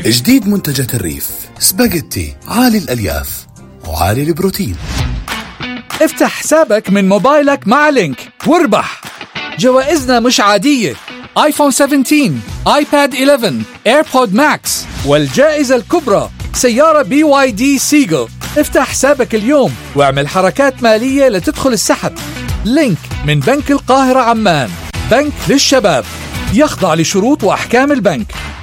جديد منتجات الريف سباجيتي عالي الألياف وعالي البروتين افتح حسابك من موبايلك مع لينك واربح جوائزنا مش عادية ايفون 17 ايباد 11 ايربود ماكس والجائزة الكبرى سيارة بي واي دي سيجل افتح حسابك اليوم واعمل حركات مالية لتدخل السحب لينك من بنك القاهرة عمان بنك للشباب يخضع لشروط وأحكام البنك